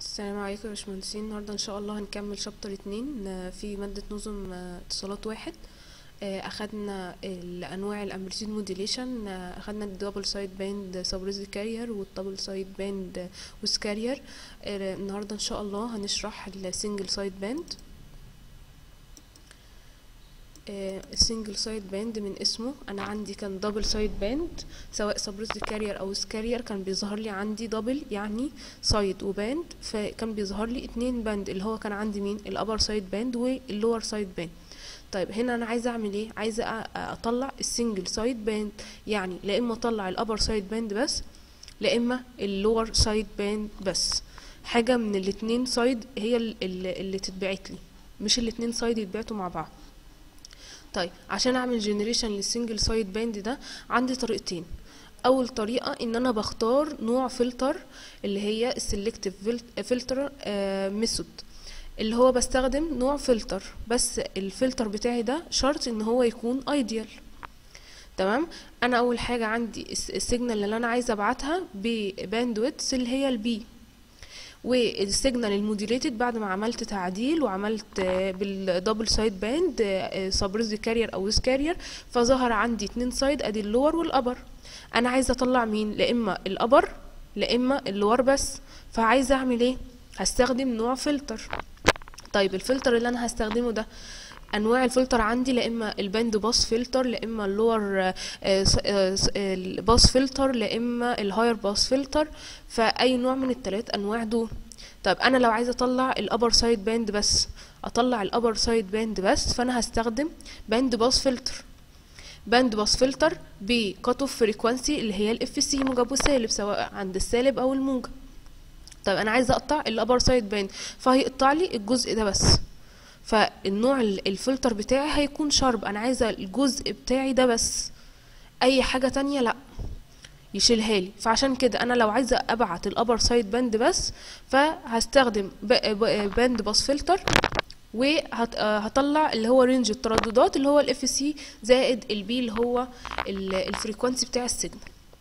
السلام عليكم يا باشمهندسين النهارده ان شاء الله هنكمل شابتر اتنين آه، في مادة نظم آه، اتصالات واحد آه، اخدنا الانواع الامبليتيود موديليشن اخدنا الدبل سايد باند سبريز كارير والدبل سايد باند ويز كارير النهارده ان شاء الله هنشرح السنجل سايد باند السنجل سايد باند من اسمه انا عندي كان دبل سايد باند سواء سبريز كارير او سكارير كان بيظهر لي عندي دبل يعني سايد وباند فكان بيظهر لي اتنين باند اللي هو كان عندي مين الابر سايد باند واللور سايد باند طيب هنا انا عايزه اعمل ايه عايزه أ- اطلع السنجل سايد باند يعني لا اما اطلع الابر سايد باند بس لا اما اللور سايد باند بس حاجه من الاتنين سايد هي ال- ال- اللي تتبعت لي مش الاتنين سايد يتبعتوا مع بعض طيب عشان اعمل جنريشن للسنجل سايد باند ده عندي طريقتين اول طريقه ان انا بختار نوع فلتر اللي هي السلكتيف فلتر ميثود اللي هو بستخدم نوع فلتر بس الفلتر بتاعي ده شرط ان هو يكون ايديال تمام انا اول حاجه عندي الس- السيجنال اللي انا عايزه ابعتها بباندويتس اللي هي البي والسيجنال الموديليتد بعد ما عملت تعديل وعملت آه، بالدبل سايد باند سبريز كارير او ويز كارير فظهر عندي اتنين سايد ادي اللور والابر انا عايزه اطلع مين لا اما الابر لا اما اللور بس فعايزه اعمل ايه هستخدم نوع فلتر طيب الفلتر اللي انا هستخدمه ده انواع الفلتر عندي لا اما الباند باس فلتر لا اما اللور باس فلتر لا اما الهاير باس فلتر فاي نوع من الثلاث انواع دول طيب انا لو عايزه اطلع الابر سايد باند بس اطلع الابر سايد باند بس فانا هستخدم باند باس فلتر باند باس فلتر بكات اوف فريكوانسي اللي هي الاف سي موجب وسالب سواء عند السالب او الموجب طيب انا عايزه اقطع الابر سايد باند فهيقطع لي الجزء ده بس فالنوع ال- الفلتر بتاعي هيكون شارب انا عايزه الجزء بتاعي ده بس اي حاجه تانية لا يشيلها لي فعشان كده انا لو عايزه ابعت الابر سايد باند بس فهستخدم ب- ب- باند باس فلتر وهطلع اللي هو رينج الترددات اللي هو الاف سي زائد البي اللي هو ال- الفريكوانسي بتاع السيجنال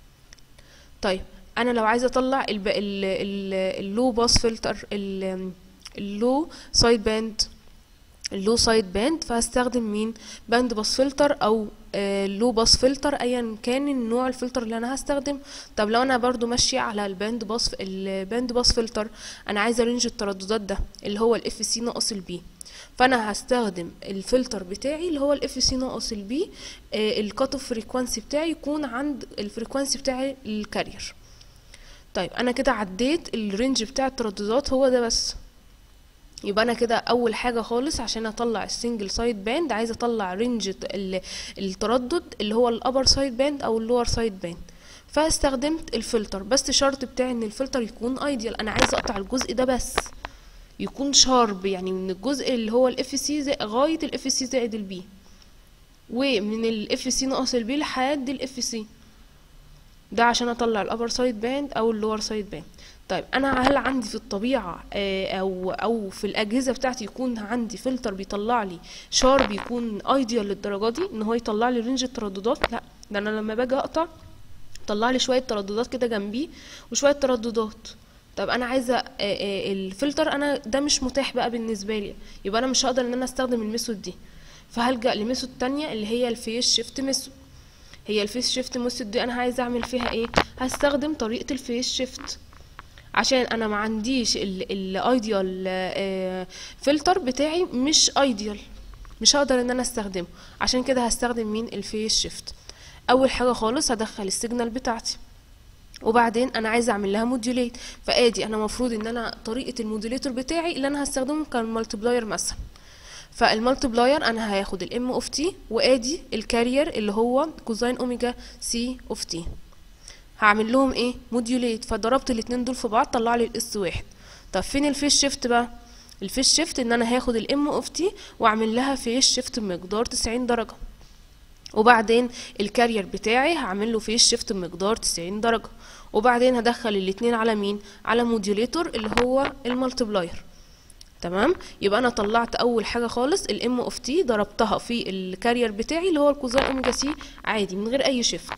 طيب انا لو عايزه اطلع الب... ال... ال... اللو باس فلتر ال... اللو سايد باند اللو سايد باند فهستخدم مين باند باس فلتر او لو باس فلتر ايا كان النوع الفلتر اللي انا هستخدم طب لو انا برضو ماشيه على الباند باس الباند باس فلتر انا عايزه رينج الترددات ده اللي هو الاف سي ناقص البي فانا هستخدم الفلتر بتاعي اللي هو الاف سي ناقص البي الكات اوف فريكوانسي بتاعي يكون عند الفريكوانسي بتاعي الكارير طيب انا كده عديت الرينج بتاع الترددات هو ده بس يبقى انا كده اول حاجه خالص عشان اطلع السنجل سايد باند عايزه اطلع رينج ال- التردد اللي هو الابر سايد باند او اللور سايد باند فاستخدمت الفلتر بس شرط بتاعي ان الفلتر يكون ايديال انا عايزه اقطع الجزء ده بس يكون شارب يعني من الجزء اللي هو الاف سي لغايه الاف سي زائد البي ومن الاف سي ناقص البي لحد الاف سي ده عشان اطلع الابر سايد باند او اللور سايد باند طيب انا هل عندي في الطبيعه آه، او او في الاجهزه بتاعتي يكون عندي فلتر بيطلع لي شارب يكون ايديال للدرجه دي ان هو يطلع لي رينج الترددات لا ده انا لما باجي اقطع طلع لي شويه ترددات كده جنبيه وشويه ترددات طب انا عايزه آه، آه، الفلتر انا ده مش متاح بقى بالنسبه لي يبقى انا مش هقدر ان انا استخدم الميثود دي فهلجأ لميثود تانية اللي هي الفيس شيفت ميثود هي الفيس شيفت ميثود دي انا عايزه اعمل فيها ايه هستخدم طريقه الفيس شيفت عشان انا ما عنديش الايديال فلتر بتاعي مش ايديال مش هقدر ان انا استخدمه عشان كده هستخدم مين الفيس شيفت اول حاجه خالص هدخل السيجنال بتاعتي وبعدين انا عايزه اعمل لها موديوليت فادي انا المفروض ان انا طريقه الموديليتور بتاعي اللي انا هستخدمه كان مالتبلاير مثلا فالمالتبلاير انا هاخد الام اوف تي وادي الكارير اللي هو كوزين اوميجا سي اوف تي هعمل لهم ايه موديوليت فضربت الاتنين دول في بعض طلع لي الاس واحد طب فين الفيس شيفت بقى الفيس شيفت ان انا هاخد الام اوف تي واعمل لها فيس شيفت بمقدار 90 درجه وبعدين الكارير بتاعي هعمل له فيس شيفت بمقدار 90 درجه وبعدين هدخل الاتنين على مين على موديوليتور اللي هو المالتبلاير تمام يبقى انا طلعت اول حاجه خالص الام اوف تي ضربتها في الكارير بتاعي اللي هو الكوزين اوميجا سي عادي من غير اي شيفت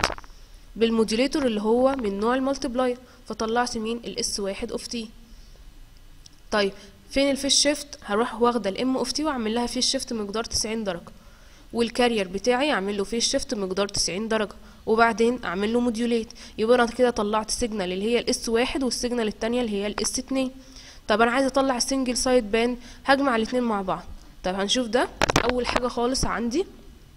بالموديوليتور اللي هو من نوع المالتبلاير فطلعت مين الاس واحد اوف تي طيب فين الفيس شيفت هروح واخده الام اوف تي واعمل لها فيس شيفت مقدار 90 درجه والكارير بتاعي اعمل له فيس شيفت مقدار 90 درجه وبعدين اعمل له موديوليت يبقى انا كده طلعت سيجنال اللي هي الاس واحد والسيجنال التانية اللي هي الاس اتنين طب انا عايزه اطلع سنجل سايد باند هجمع الاتنين مع بعض طب هنشوف ده اول حاجه خالص عندي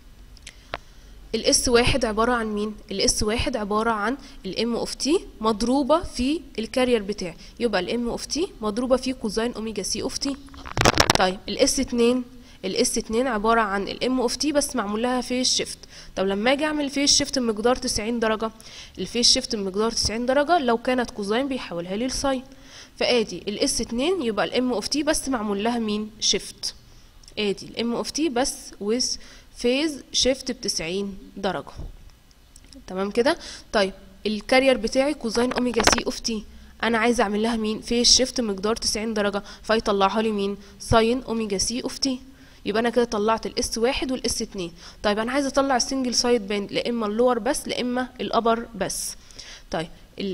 الاس واحد عبارة عن مين؟ الاس واحد عبارة عن الام اوف تي مضروبة في الكارير بتاعي يبقى الام اوف تي مضروبة في كوزين اوميجا سي اوف تي طيب الاس اتنين الاس اتنين عبارة عن الام اوف تي بس معمول لها فيس شيفت طب لما اجي اعمل فيس شيفت بمقدار 90 درجة الفيس شيفت بمقدار 90 درجة لو كانت كوزين بيحولها لي لساين فادي الاس اتنين يبقى الام اوف تي بس معمول لها مين شيفت ادي الام اوف تي بس with فيز شيفت بتسعين درجة تمام كده طيب الكارير بتاعي كوزين اوميجا سي اوف تي انا عايزه اعمل لها مين فيز شيفت مقدار 90 درجه فيطلعها لي مين ساين اوميجا سي اوف تي يبقى انا كده طلعت الاس واحد والاس اتنين طيب انا عايزه اطلع السنجل سايد باند لا اما اللور بس لا اما الابر بس طيب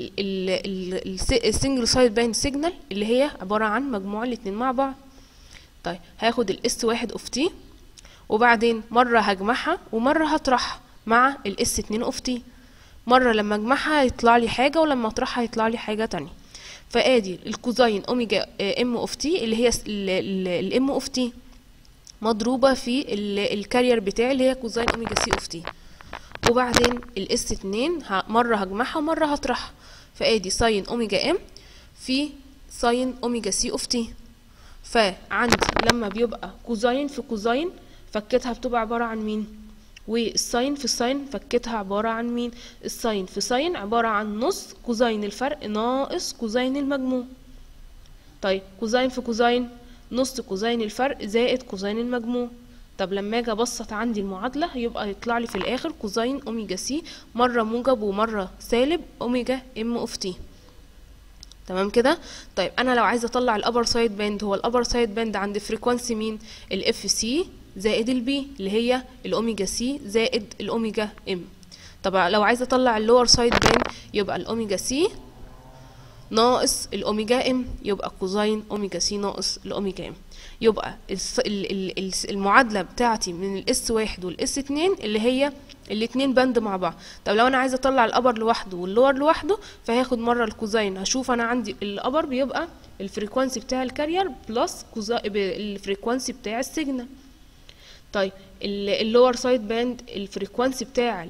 السنجل سايد باند سيجنال اللي هي عباره عن مجموع الاتنين مع بعض طيب هاخد الاس واحد اوف تي وبعدين مرة هجمعها ومرة هطرحها مع الاس اتنين اوف تي مرة لما اجمعها هيطلع لي حاجة ولما اطرحها هيطلع لي حاجة تانية فادي الكوزين اوميجا ام اوف تي اللي هي الام اوف تي مضروبة في الكارير بتاعي اللي هي كوزين اوميجا سي اوف تي وبعدين الاس اتنين مرة هجمعها ومرة هطرحها فادي ساين اوميجا ام في ساين اوميجا سي اوف تي فعندي لما بيبقى كوزين في كوزين فكتها بتبقى عبارة عن مين والساين في الساين فكتها عبارة عن مين الساين في ساين عبارة عن نص كوزين الفرق ناقص كوزين المجموع طيب كوزين في كوزين نص كوزين الفرق زائد كوزين المجموع طب لما اجي ابسط عندي المعادلة يبقى يطلع لي في الاخر كوزين اوميجا سي مرة موجب ومرة سالب اوميجا ام اوف تي تمام كده طيب انا لو عايزه اطلع الابر سايد باند هو الابر سايد باند عند فريكوانسي مين الاف سي زائد البي اللي هي الاوميجا سي زائد الاوميجا ام طب لو عايزه اطلع اللور سايد باند يبقى الاوميجا سي ناقص الاوميجا ام يبقى كوزين اوميجا سي ناقص الاوميجا ام يبقى المعادله بتاعتي من الاس واحد والاس اتنين اللي هي الاتنين بند مع بعض طب لو انا عايزه اطلع الابر لوحده واللور لوحده فهاخد مره الكوزين هشوف انا عندي الابر بيبقى الفريكوانسي بتاع الكارير بلس الفريكوانسي بتاع السيجنال طيب اللور سايد باند الفريكوانسي بتاع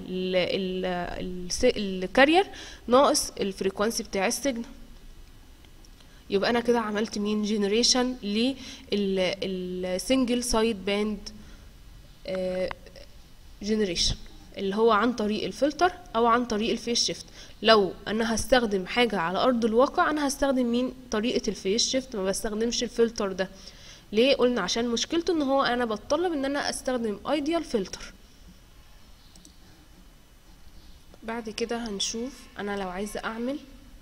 الكارير ناقص الفريكوانسي بتاع السيجنال يبقى انا كده عملت مين جنريشن للسنجل سايد باند جنريشن اللي هو عن طريق الفلتر او عن طريق الفيس شيفت لو انا هستخدم حاجه على ارض الواقع انا هستخدم مين طريقه الفيس شيفت ما بستخدمش الفلتر ده ليه قلنا عشان مشكلته ان هو انا بتطلب ان انا استخدم ايديال فلتر بعد كده هنشوف انا لو عايزه اعمل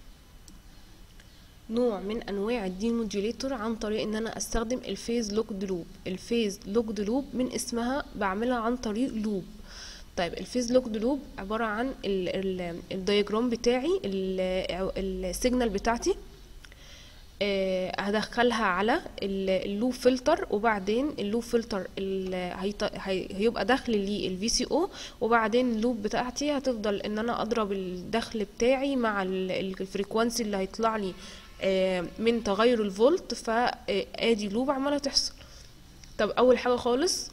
نوع من انواع الدي موديوليتور عن طريق ان انا استخدم الفيز لوكد لوب الفيز لوكد لوب من اسمها بعملها عن طريق لوب طيب الفيز لوكد لوب عباره عن الدياجرام بتاعي السيجنال بتاعتي آه هدخلها على اللوب فلتر وبعدين اللوب فلتر هيبقى دخل لي الفي سي او وبعدين اللوب بتاعتي هتفضل ان انا اضرب الدخل بتاعي مع الفريكوانسي اللي هيطلع لي آه من تغير الفولت فادي لوب عماله تحصل طب اول حاجه خالص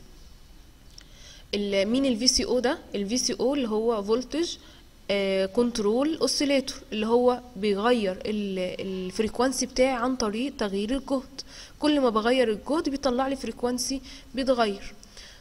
مين الفي سي او ده الفي سي او اللي هو فولتج كنترول اوسيليتور اللي هو بيغير الفريكوانسي بتاعي عن طريق تغيير الجهد كل ما بغير الجهد بيطلع لي فريكوانسي بيتغير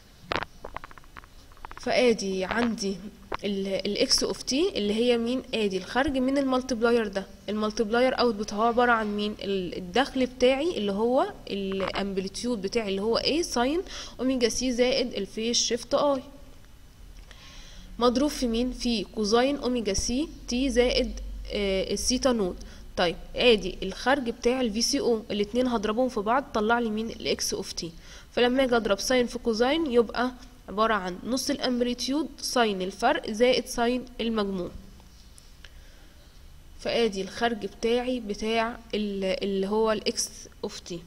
فادي عندي الاكس اوف تي اللي هي مين ادي الخارج من المالتبلاير ده المالتبلاير اوتبوت هو عباره عن مين الدخل بتاعي اللي هو الامبليتيود بتاعي اللي هو ايه ساين اوميجا سي زائد الفيس شيفت اي مضروب في مين في كوزين اوميجا سي تي زائد آه السيتا نود طيب ادي الخارج بتاع الفي سي او الاتنين هضربهم في بعض طلع لي مين الاكس اوف تي فلما اجي اضرب ساين في كوزين يبقى عبارة عن نص الامبليتيود ساين الفرق زائد ساين المجموع فادي الخرج بتاعي بتاع ال- اللي هو الاكس اوف تي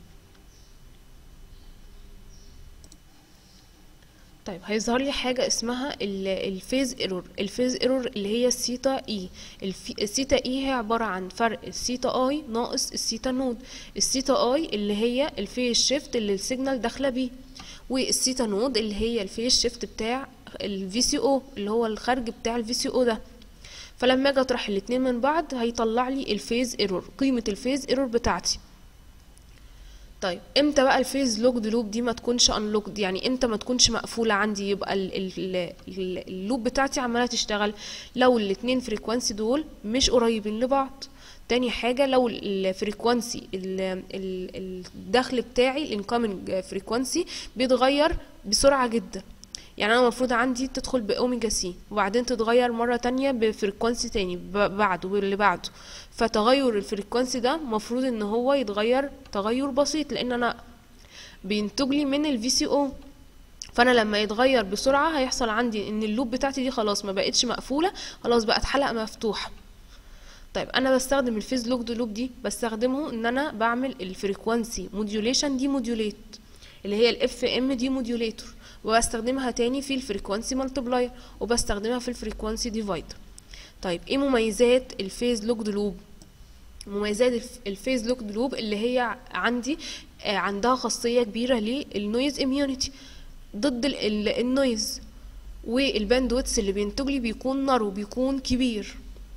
طيب هيظهر لي حاجة اسمها الفيز ايرور الفيز ايرور اللي هي السيتا اي السيتا اي هي عبارة عن فرق السيتا اي ناقص السيتا نود السيتا اي اللي هي الفيز شيفت اللي السيجنال داخلة بيه والسيتا نود اللي هي الفيز شيفت بتاع الفي سي او اللي هو الخرج بتاع الفي سي او ده فلما اجي اطرح الاتنين من بعض هيطلع لي الفيز ايرور قيمة الفيز ايرور بتاعتي طيب امتى بقى الفيز لوكد لوب دي ما تكونش انلوكد يعني امتى ما تكونش مقفوله عندي يبقى ال ال ال اللوب بتاعتي عماله تشتغل لو الاتنين فريكوانسي دول مش قريبين لبعض تاني حاجة لو الفريكوانسي الدخل بتاعي الانكoming فريكوانسي بيتغير بسرعة جدا يعني انا المفروض عندي تدخل باوميجا سي وبعدين تتغير مرة تانية بفريكوانسي تاني ب- بعده واللي بعده فتغير الفريكوانسي ده مفروض ان هو يتغير تغير بسيط لان انا بينتج لي من الفي سي او فانا لما يتغير بسرعة هيحصل عندي ان اللوب بتاعتي دي خلاص ما بقتش مقفولة خلاص بقت حلقة مفتوحة طيب انا بستخدم الفيز لوكد لوب دي بستخدمه ان انا بعمل الفريكوانسي موديوليشن دي موديوليت اللي هي الاف ام دي موديوليتور وبستخدمها تاني في الفريكوانسي مالتبلاير وبستخدمها في الفريكوانسي ديفايدر طيب ايه مميزات الفيز لوكد لوب مميزات الف- الفيز لوكد لوب اللي هي عندي آه، عندها خاصية كبيرة للنويز اميونيتي ضد ال- ال- النويز والباندويتس اللي بينتج لي بيكون نارو بيكون كبير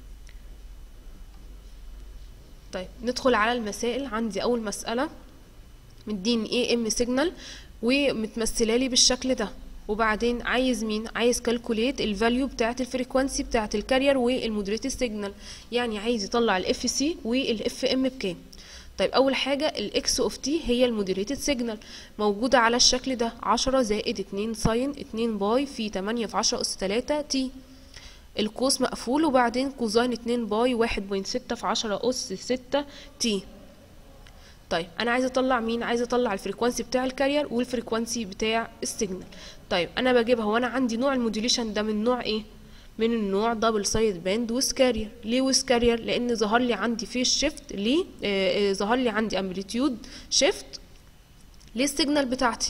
طيب ندخل على المسائل عندي اول مسألة مديني ايه ام سيجنال ومتمثله لي بالشكل ده وبعدين عايز مين عايز كالكوليت الفاليو بتاعه الفريكوانسي بتاعه الكارير والمودريت سيجنال يعني عايز يطلع الاف سي والاف ام بكام طيب اول حاجه الاكس اوف تي هي المودريتد سيجنال موجوده على الشكل ده 10 زائد 2 ساين 2 باي في 8 في 10 اس 3 تي القوس مقفول وبعدين كوزين 2 باي 1.6 في 10 اس 6 تي طيب انا عايزه اطلع مين عايزه اطلع الفريكوانسي بتاع الكارير والفريكوانسي بتاع السيجنال طيب انا بجيبها وانا عندي نوع الموديوليشن ده من نوع ايه من النوع دبل سايد باند وسكارير ليه وسكارير لان ظهر لي عندي فيس شيفت ليه آه آه ظهر لي عندي امبليتيود شيفت للسيجنال بتاعتي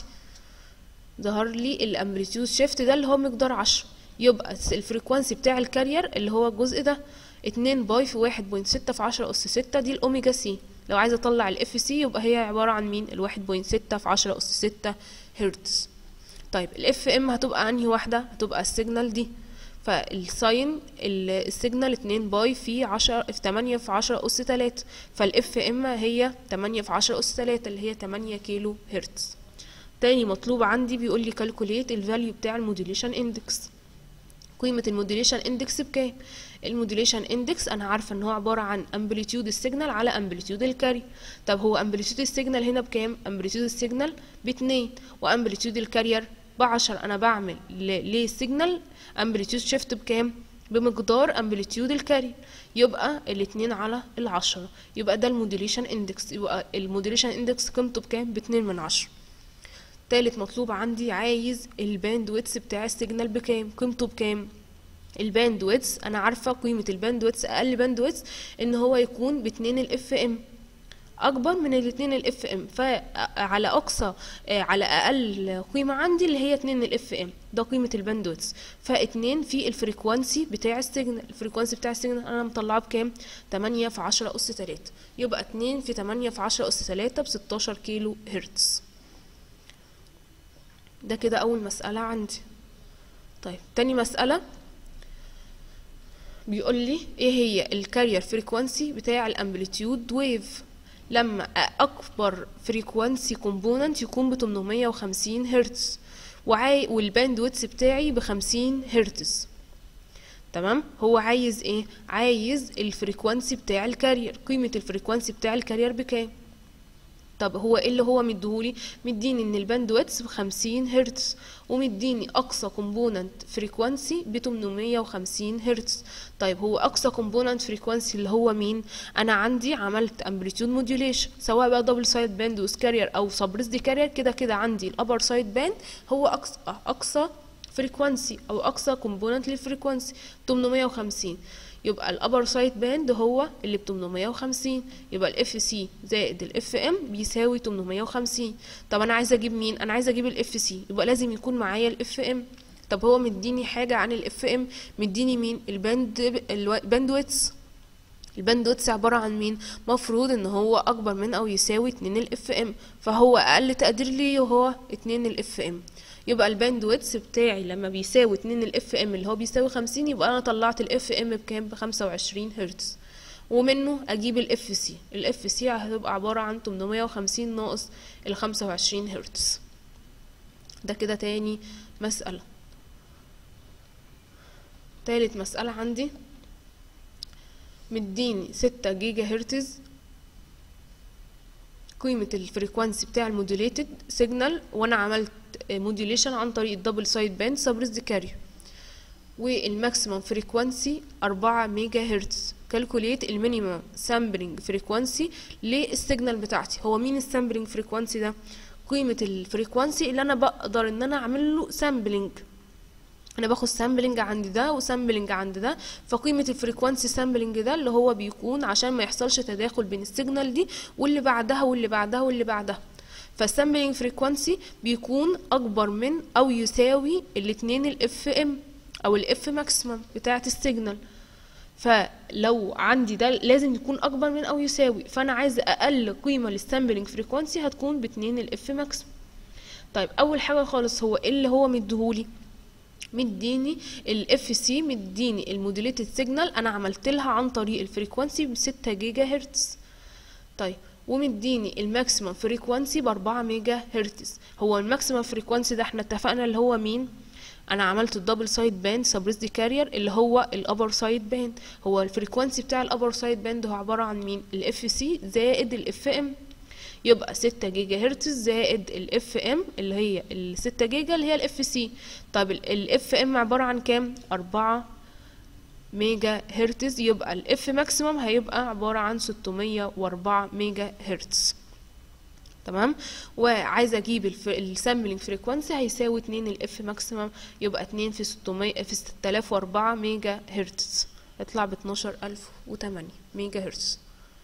ظهر لي الامبليتيود شيفت ده اللي هو مقدار 10 يبقى الس- الفريكوانسي بتاع الكارير اللي هو الجزء ده 2 باي في 1.6 في 10 اس 6 دي الاوميجا سي لو عايزه اطلع الاف سي يبقى هي عباره عن مين ال 1.6 في 10 اس 6 هرتز طيب الاف ام هتبقى انهي واحده هتبقى السيجنال دي فالساين ال- السيجنال 2 باي في 10 في 8 في 10 اس 3 فالاف ام هي 8 في 10 اس 3 اللي هي 8 كيلو هرتز تاني مطلوب عندي بيقول لي كالكوليت الفاليو بتاع الموديوليشن اندكس قيمة الموديوليشن اندكس بكام الموديوليشن اندكس انا عارفة ان هو عبارة عن امبليتيود السيجنال على امبليتيود الكاري طب هو امبليتيود السيجنال هنا بكام امبليتيود السيجنال باتنين وامبليتيود الكارير بعشر انا بعمل ل- للسيجنال امبليتيود شيفت بكام بمقدار امبليتيود الكاري يبقى الاتنين على العشرة يبقى ده الموديوليشن اندكس يبقى الموديوليشن اندكس قيمته بكام باتنين من عشرة تالت مطلوب عندي عايز الباند ويتس بتاع السيجنال بكام قيمته بكام الباند ويتس انا عارفه قيمه الباند ويتس اقل باند ويتس ان هو يكون باتنين الاف ام اكبر من الاتنين الاف ام فعلى اقصى آه، على اقل قيمه عندي اللي هي اتنين الاف ام ده قيمه الباند ويتس فاتنين في الفريكوانسي بتاع السيجنال الفريكوانسي بتاع السيجنال انا مطلعاه بكام 8 في 10 اس 3 يبقى 2 في 8 في 10 اس 3 ب 16 كيلو هرتز ده كده أول مسألة عندي طيب تاني مسألة بيقول لي ايه هي الكارير فريكوانسي بتاع الامبليتيود ويف لما اكبر فريكوانسي كومبوننت يكون ب 850 هرتز وعاي والباند ويتس بتاعي ب 50 هرتز تمام هو عايز ايه عايز الفريكوانسي بتاع الكارير قيمة الفريكوانسي بتاع الكارير بكام طب هو ايه اللي هو مديهولي مديني ان الباند ويتس بخمسين هرتز ومديني اقصى كومبوننت فريكوانسي ب 850 هرتز طيب هو اقصى كومبوننت فريكوانسي اللي هو مين انا عندي عملت امبليتيود موديوليشن سواء بقى دبل سايد باند وسكارير او سبريس دي كارير كده كده عندي الابر سايد باند هو اقصى اقصى فريكوانسي او اقصى كومبوننت للفريكوانسي 850 يبقى الابر سايد باند هو اللي ب 850 يبقى الاف سي زائد الاف ام بيساوي 850 طب انا عايزه اجيب مين انا عايزه اجيب الاف سي يبقى لازم يكون معايا الاف ام طب هو مديني حاجه عن الاف ام مديني مين الباند الباندويتس الباندويتس عبارة عن مين مفروض ان هو اكبر من او يساوي اتنين الاف ام فهو اقل تقدير ليه وهو اتنين الاف ام يبقى الباندويتس بتاعي لما بيساوي اتنين الاف ام اللي هو بيساوي خمسين يبقى انا طلعت الاف ام بكام بخمسة وعشرين هرتز ومنه اجيب الاف سي الاف سي هتبقى عبارة عن تمنمية وخمسين ناقص الخمسة وعشرين هرتز ده كده تاني مسألة تالت مسألة عندي مديني ستة جيجا هرتز قيمة الفريكوانسي بتاع المودوليتد سيجنال وانا عملت موديوليشن عن طريق الدبل سايد باند سبريزد كارير والماكسيمم فريكوانسي أربعة ميجا هرتز كالكوليت المينيمم سامبلينج فريكوانسي للسيجنال بتاعتي هو مين السامبلينج فريكوانسي ده قيمة الفريكوانسي اللي انا بقدر ان انا اعمل له سامبلينج انا باخد سامبلنج عند ده وسامبلنج عند ده فقيمه الفريكوانسي سامبلنج ده اللي هو بيكون عشان ما يحصلش تداخل بين السيجنال دي واللي بعدها واللي بعدها واللي بعدها فالسامبلنج فريكوانسي بيكون اكبر من او يساوي الاتنين الاف ام او الاف ماكسيمم بتاعه السيجنال فلو عندي ده لازم يكون اكبر من او يساوي فانا عايز اقل قيمه للسامبلنج فريكوانسي هتكون باتنين الاف ماكسيمم طيب اول حاجه خالص هو ايه اللي هو مديهولي مديني الاف سي مديني الموديليتد سيجنال انا عملت لها عن طريق الفريكوانسي بستة جيجا هرتز طيب ومديني الماكسيمم فريكوانسي بأربعة ميجا هرتز هو الماكسيمم فريكوانسي ده احنا اتفقنا اللي هو مين انا عملت الدبل سايد باند سبريس دي كارير اللي هو الابر سايد باند هو الفريكوانسي بتاع الابر سايد باند هو عباره عن مين الاف سي زائد الاف ام يبقى ستة جيجا هرتز زائد الاف ام اللي هي الستة جيجا اللي هي الاف سي طب الاف ام عبارة عن كام أربعة ميجا هرتز يبقى الاف ماكسيمم هيبقى عبارة عن ستمية وأربعة ميجا هرتز تمام وعايزه اجيب السامبلنج فريكوانسي هيساوي اتنين الاف ماكسيمم يبقى اتنين في ستمية في ستة آلاف وأربعة ميجا هرتز يطلع باتناشر ألف وتمانية ميجا هرتز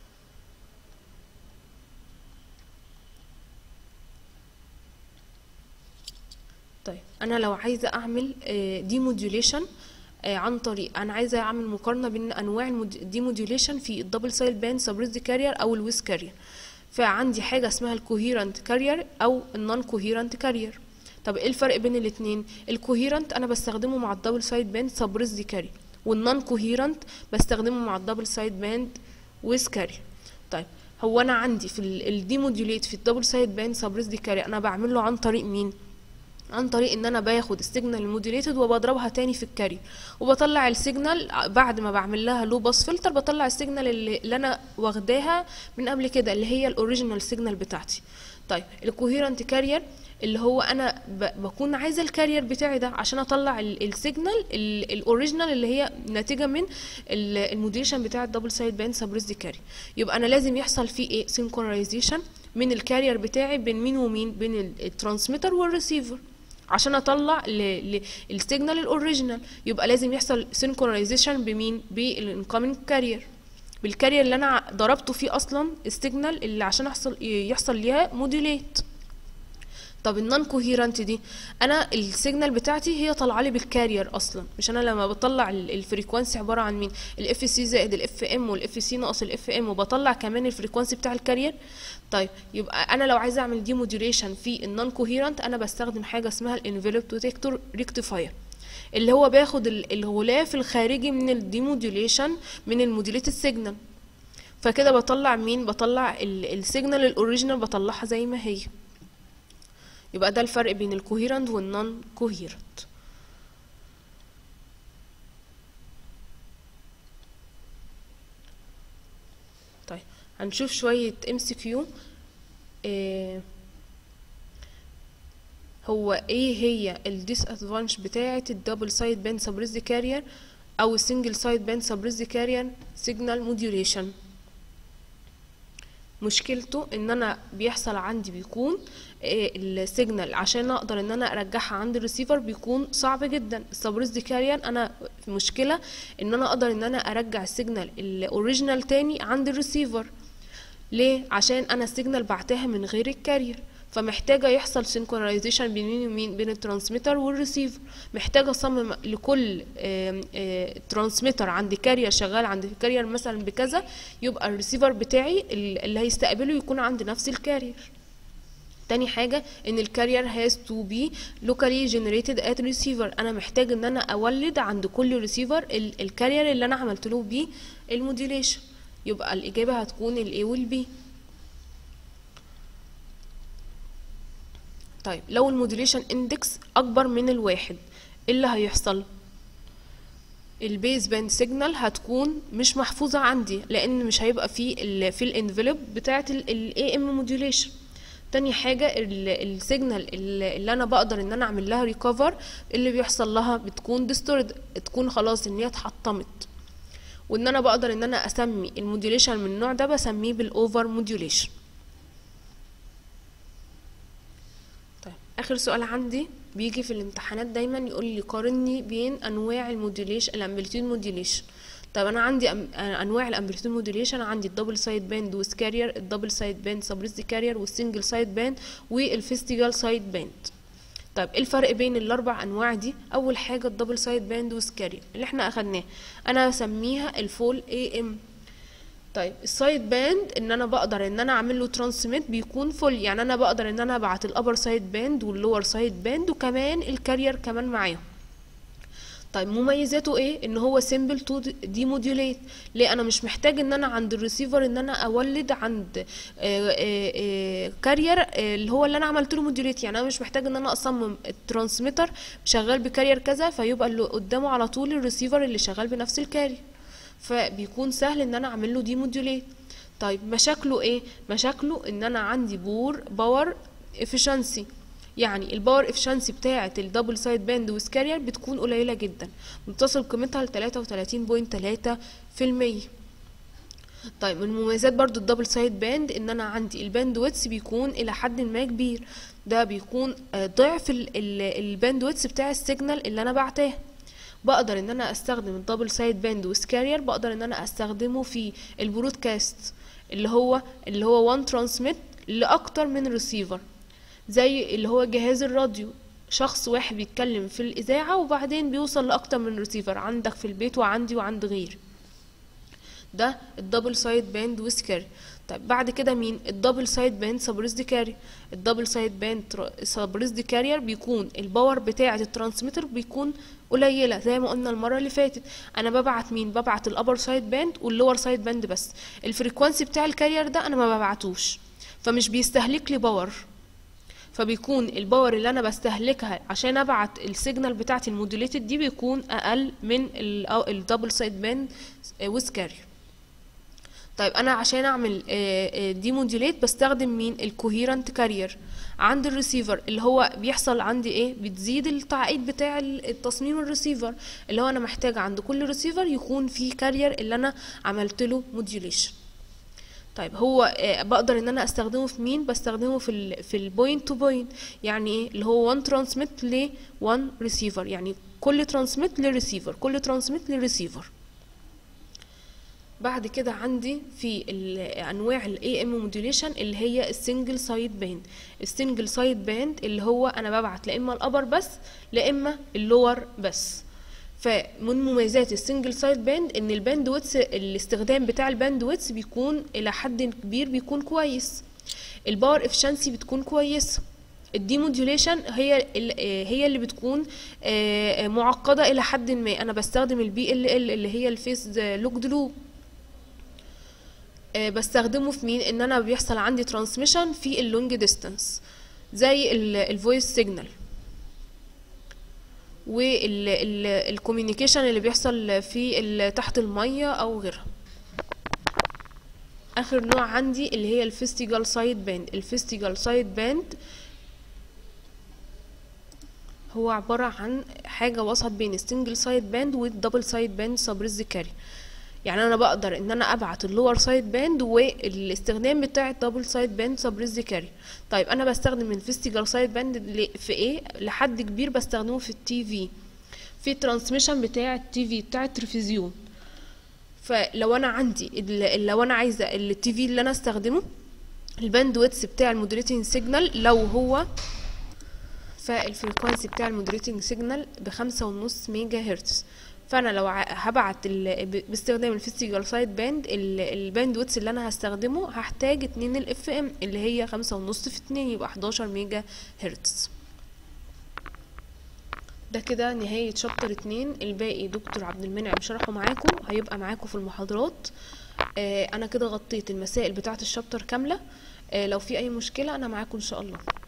طيب انا لو عايزه اعمل دي موديوليشن عن طريق انا عايزه اعمل مقارنه بين انواع الدي موديوليشن في الدبل سايل باند سبريزد كارير او الويز كارير فعندي حاجه اسمها الكوهيرنت كارير او النون كوهيرنت كارير طب ايه الفرق بين الاثنين الكوهيرنت انا بستخدمه مع الدبل سايد باند سبريزد كارير والنون كوهيرنت بستخدمه مع الدبل سايد باند ويز كارير طيب هو انا عندي في الدي موديوليت في الدبل سايد باند سبريزد كارير انا بعمله عن طريق مين عن طريق ان انا باخد السيجنال الموديليتد وبضربها تاني في الكاري وبطلع السيجنال بعد ما بعمل لها لو باس فلتر بطلع السيجنال اللي, اللي انا واخداها من قبل كده اللي هي الاوريجينال سيجنال بتاعتي طيب الكوهيرنت كارير اللي هو انا بكون عايزه الكارير بتاعي ده عشان اطلع السيجنال الاوريجينال اللي هي ناتجه من الموديليشن بتاع الدبل سايد باند سبريس كاري يبقى انا لازم يحصل فيه ايه سينكرونايزيشن من الكارير بتاعي بين مين ومين بين الترانسميتر والريسيفر عشان اطلع السيجنال الاوريجينال يبقى لازم يحصل سينكرونايزيشن بمين بالانكoming كارير بالكارير اللي انا ضربته فيه اصلا السيجنال اللي عشان يحصل يحصل ليها موديليت طب النون كوهيرنت دي انا السيجنال بتاعتي هي طالعه لي بالكارير اصلا مش انا لما بطلع الفريكوانسي عباره عن مين الاف سي زائد الاف ام والاف سي ناقص الاف ام وبطلع كمان الفريكوانسي بتاع الكارير طيب يبقى انا لو عايزه اعمل دي موديوليشن في النون كوهيرنت انا بستخدم حاجه اسمها الانفلوب ديتكتور ريكتيفاير اللي هو باخد الغلاف الخارجي من الديموديوليشن من الموديليت السيجنال فكده بطلع مين بطلع السيجنال الاوريجينال بطلعها زي ما هي يبقى ده الفرق بين الكوهيرنت والنون كوهيرنت طيب هنشوف شوية ام سي كيو هو ايه هي الديس ادفانش بتاعة الدبل سايد باند سبريزد كارير او السنجل سايد باند سبريزد كارير سيجنال موديوليشن مشكلته ان انا بيحصل عندي بيكون السيجنال عشان اقدر ان انا ارجعها عند الريسيفر بيكون صعب جدا السبريسد كارير انا في مشكله ان انا اقدر ان انا ارجع السيجنال الاوريجينال تاني عند الريسيفر ليه عشان انا السيجنال بعتها من غير الكارير فمحتاجه يحصل سينكرونايزيشن بين مين ومين بين الترانسميتر والريسيفر محتاجه اصمم لكل ترانسميتر عند كارير شغال عند كارير مثلا بكذا يبقى الريسيفر بتاعي اللي هيستقبله يكون عند نفس الكارير تاني حاجة ان الكارير has to be locally generated at receiver انا محتاج ان انا اولد عند كل ريسيفر الكارير اللي انا عملت له بيه الموديوليشن يبقى الاجابة هتكون الاي والبي طيب لو الموديوليشن اندكس اكبر من الواحد ايه اللي هيحصل البيز باند سيجنال هتكون مش محفوظه عندي لان مش هيبقى في ال في الانفلوب بتاعه الاي ام موديوليشن تاني حاجة السيجنال اللي انا بقدر ان انا اعمل لها ريكفر اللي بيحصل لها بتكون ديستورد تكون خلاص ان هي اتحطمت وان انا بقدر ان انا اسمي الموديوليشن من النوع ده بسميه بالاوفر موديوليشن طيب اخر سؤال عندي بيجي في الامتحانات دايما يقول لي قارني بين انواع الموديوليشن الامبليتيود موديوليشن طب انا عندي أم... انواع الامبليتيود موديوليشن عندي الدبل سايد باند وسكارير الدبل سايد باند سبريسد كارير والسنجل سايد باند والفيستيجال سايد باند طيب ايه الفرق بين الاربع انواع دي اول حاجه الدبل سايد باند وسكارير اللي احنا اخدناه انا هسميها الفول اي ام طيب السايد باند ان انا بقدر ان انا اعمل له ترانسميت بيكون فول يعني انا بقدر ان انا ابعت الابر سايد باند واللور سايد باند وكمان الكارير كمان معاهم طيب مميزاته ايه ان هو سيمبل تو دي موديوليت ليه انا مش محتاج ان انا عند الريسيفر ان انا اولد عند كارير اللي هو اللي انا عملت له موديوليت يعني انا مش محتاج ان انا اصمم الترانسميتر شغال بكارير كذا فيبقى اللي قدامه على طول الريسيفر اللي شغال بنفس الكارير فبيكون سهل ان انا اعمل له دي موديوليت طيب مشاكله ايه مشاكله ان انا عندي بور باور افشنسي يعني الباور افشنسي بتاعه الدبل سايد باند وسكارير بتكون قليله جدا بتصل قيمتها ل 33.3% طيب من مميزات برضو الدبل سايد باند ان انا عندي الباند ويتس بيكون الى حد ما كبير ده بيكون ضعف الباند ويتس بتاع السيجنال اللي انا بعتاه بقدر ان انا استخدم الدبل سايد باند وسكارير بقدر ان انا استخدمه في البرودكاست اللي هو اللي هو وان ترانسميت لاكتر من ريسيفر زي اللي هو جهاز الراديو شخص واحد بيتكلم في الإذاعة وبعدين بيوصل لأكتر من ريسيفر عندك في البيت وعندي وعند غير ده الدبل سايد باند وسكاري طيب بعد كده مين الدبل سايد باند سبريسد كاري الدبل سايد باند سبريسد كارير بيكون الباور بتاعة الترانسميتر بيكون قليله زي ما قلنا المره اللي فاتت انا ببعت مين ببعت الابر سايد باند واللور سايد باند بس الفريكوانسي بتاع الكارير ده انا ما ببعتوش فمش بيستهلك لي باور فبيكون الباور اللي انا بستهلكها عشان ابعت السيجنال بتاعتي المودوليتد دي بيكون اقل من الدبل سايد باند وسكارير طيب انا عشان اعمل دي مودوليت بستخدم مين الكوهيرنت كارير عند الريسيفر اللي هو بيحصل عندي ايه بتزيد التعقيد بتاع التصميم الريسيفر اللي هو انا محتاج عند كل ريسيفر يكون في كارير اللي انا عملت له موديوليشن طيب هو آه بقدر ان انا استخدمه في مين بستخدمه في ال في البوينت تو بوينت يعني ايه اللي هو وان ترانسميت ل وان ريسيفر يعني كل ترانسميت لريسيفر كل ترانسميت لريسيفر بعد كده عندي في انواع الاي ام موديوليشن اللي هي السنجل سايد باند السنجل سايد باند اللي هو انا ببعت لا اما الابر بس لا اما اللور بس فمن مميزات السنجل سايد باند ان الباند ويتس الاستخدام بتاع الباند ويتس بيكون الى حد كبير بيكون كويس الباور افشنسي بتكون كويسه الدي موديوليشن هي هي اللي بتكون معقده الى حد ما انا بستخدم البي ال ال اللي هي الفيس لوكد لوب بستخدمه في مين ان انا بيحصل عندي ترانسميشن في اللونج ديستانس زي الفويس سيجنال والكوميونيكيشن اللي بيحصل في تحت الميه او غيرها اخر نوع عندي اللي هي الفيستيجال سايد باند الفيستيجال سايد باند هو عبارة عن حاجة وسط بين السنجل سايد باند والدبل سايد باند سبريز كاري يعني انا بقدر ان انا ابعت اللور سايد باند والاستخدام بتاع الدبل سايد باند سبريز كاري طيب انا بستخدم الفيستيجال سايد باند ل- في ايه لحد كبير بستخدمه في التي في في الترانسميشن بتاع التي في بتاع التلفزيون فلو انا عندي ال- لو انا عايزه التي في اللي انا استخدمه الباند ويتس بتاع المودريتنج سيجنال لو هو فالفريكوانسي بتاع المودريتنج سيجنال بخمسة ونص ميجا هرتز فانا لو ع- هبعت ال... ب- باستخدام الفيستيجال سايد باند ال... الباند ويتس اللي انا هستخدمه هحتاج اتنين الاف ام اللي هي خمسة ونص في اتنين يبقى 11 ميجا هرتز ده كده نهاية شابتر اتنين الباقي دكتور عبد المنعم شرحه معاكم هيبقى معاكم في المحاضرات آه انا كده غطيت المسائل بتاعة الشابتر كاملة آه لو في اي مشكلة انا معاكم ان شاء الله